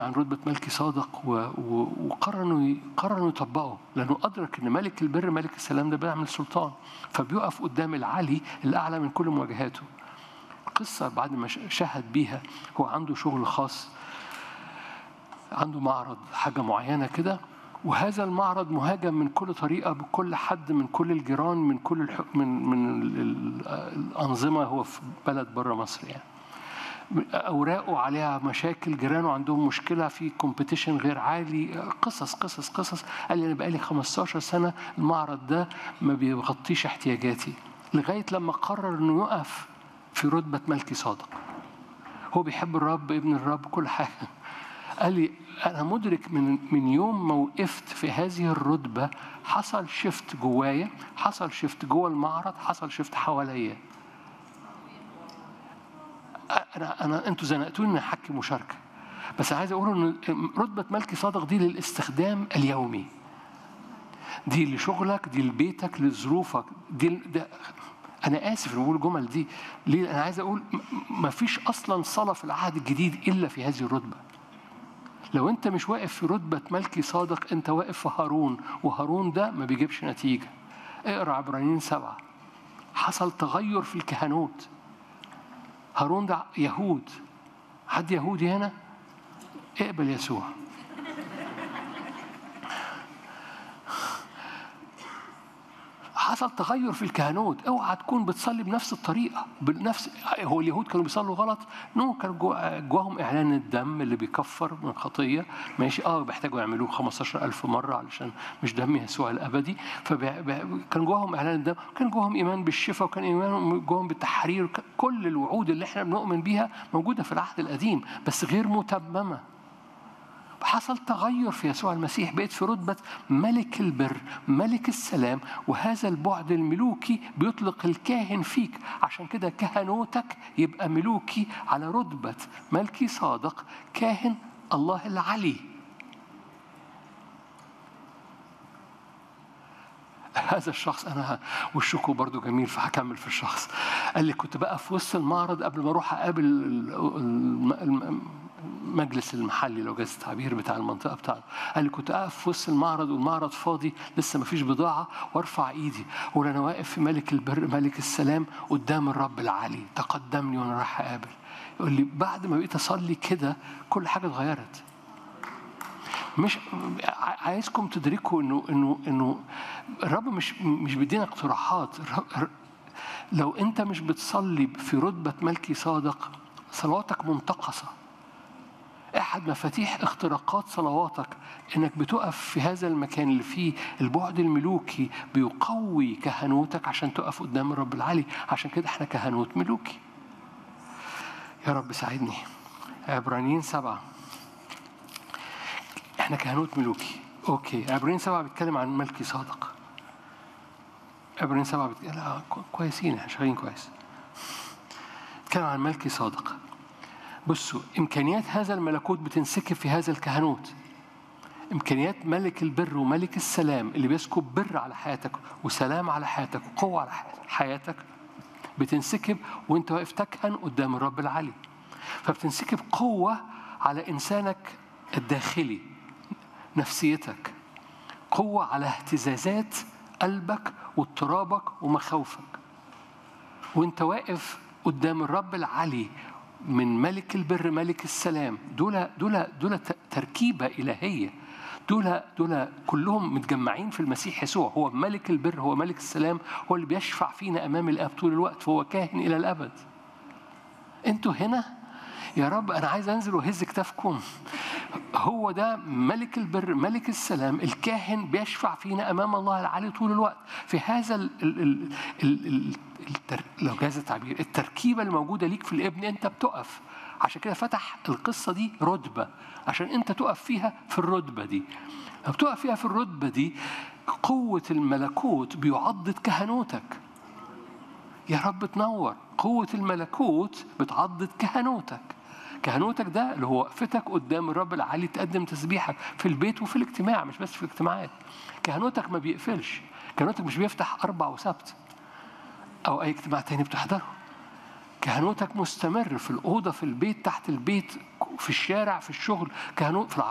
عن رتبة ملكي صادق و... و... وقرر انه قرر انه يطبقه لانه ادرك ان ملك البر ملك السلام ده بيعمل سلطان فبيقف قدام العلي الاعلى من كل مواجهاته قصة بعد ما شهد بيها هو عنده شغل خاص عنده معرض حاجة معينة كده وهذا المعرض مهاجم من كل طريقة بكل حد من كل الجيران من كل الح... من من ال... ال... الأنظمة هو في بلد بره مصر يعني اوراقه عليها مشاكل جيرانه عندهم مشكله في كومبيتيشن غير عالي قصص قصص قصص قال لي انا بقالي 15 سنه المعرض ده ما بيغطيش احتياجاتي لغايه لما قرر انه يقف في رتبه ملكي صادق هو بيحب الرب ابن الرب كل حاجه قال لي انا مدرك من من يوم ما وقفت في هذه الرتبه حصل شيفت جوايا حصل شيفت جوه المعرض حصل شيفت حواليا انا انا انتوا زنقتوني احكي مشاركه بس عايز اقول ان رتبه ملكي صادق دي للاستخدام اليومي دي لشغلك دي لبيتك لظروفك دي ده انا اسف ان بقول الجمل دي ليه انا عايز اقول ما فيش اصلا صلاه في العهد الجديد الا في هذه الرتبه لو انت مش واقف في رتبه ملكي صادق انت واقف في هارون وهارون ده ما بيجيبش نتيجه اقرا عبرانيين سبعه حصل تغير في الكهنوت هارون ده يهود حد يهودي هنا اقبل يسوع حصل تغير في الكهنوت اوعى تكون بتصلي بنفس الطريقه بنفس هو اليهود كانوا بيصلوا غلط نو كان جواهم اعلان الدم اللي بيكفر من خطيه ماشي اه بيحتاجوا يعملوه 15000 مره علشان مش دم يسوع الابدي فكان جواهم اعلان الدم كان جواهم ايمان بالشفاء وكان ايمان جواهم بالتحرير كل الوعود اللي احنا بنؤمن بيها موجوده في العهد القديم بس غير متممه حصل تغير في يسوع المسيح بقيت في رتبة ملك البر ملك السلام وهذا البعد الملوكي بيطلق الكاهن فيك عشان كده كهنوتك يبقى ملوكي على رتبة ملكي صادق كاهن الله العلي هذا الشخص انا وشكه برضو جميل فهكمل في الشخص قال لي كنت بقى في وسط المعرض قبل ما اروح اقابل المجلس المحلي لو جاز التعبير بتاع المنطقه بتاعته قال لي كنت اقف في وسط المعرض والمعرض فاضي لسه ما فيش بضاعه وارفع ايدي واقول انا واقف في ملك البر ملك السلام قدام الرب العلي تقدمني وانا رايح اقابل يقول لي بعد ما بقيت اصلي كده كل حاجه اتغيرت مش عايزكم تدركوا انه انه انه الرب مش مش بيدينا اقتراحات الرب لو انت مش بتصلي في رتبه ملكي صادق صلواتك منتقصه احد مفاتيح اختراقات صلواتك انك بتقف في هذا المكان اللي فيه البعد الملوكي بيقوي كهنوتك عشان تقف قدام الرب العلي عشان كده احنا كهنوت ملوكي يا رب ساعدني عبرانيين سبعه احنا كهنوت ملوكي اوكي عبرين سبعة بيتكلم عن ملكي صادق عبرين سبعة بيتكلم لا كويسين احنا شغالين كويس بيتكلم عن ملكي صادق بصوا امكانيات هذا الملكوت بتنسكب في هذا الكهنوت امكانيات ملك البر وملك السلام اللي بيسكب بر على حياتك وسلام على حياتك وقوه على حياتك بتنسكب وانت واقف تكهن قدام الرب العلي فبتنسكب قوه على انسانك الداخلي نفسيتك قوة على اهتزازات قلبك واضطرابك ومخاوفك وانت واقف قدام الرب العلي من ملك البر ملك السلام دول دول دول تركيبة إلهية دول دول كلهم متجمعين في المسيح يسوع هو ملك البر هو ملك السلام هو اللي بيشفع فينا أمام الآب طول الوقت فهو كاهن إلى الأبد انتوا هنا يا رب أنا عايز أنزل وأهز كتافكم هو ده ملك البر ملك السلام الكاهن بيشفع فينا أمام الله العلي طول الوقت في هذا ال ال ال ال ال التر... لو جاز التعبير التركيبة اللي موجودة ليك في الابن أنت بتقف عشان كده فتح القصة دي رتبة عشان أنت تقف فيها في الرتبة دي لما بتقف فيها في الرتبة دي قوة الملكوت بيعضد كهنوتك يا رب تنور قوة الملكوت بتعضد كهنوتك كهنوتك ده اللي هو وقفتك قدام الرب العالي تقدم تسبيحك في البيت وفي الاجتماع مش بس في الاجتماعات كهنوتك ما بيقفلش كهنوتك مش بيفتح أربع وسبت أو أي اجتماع تاني بتحضره كهنوتك مستمر في الأوضة في البيت تحت البيت في الشارع في الشغل كهنوت في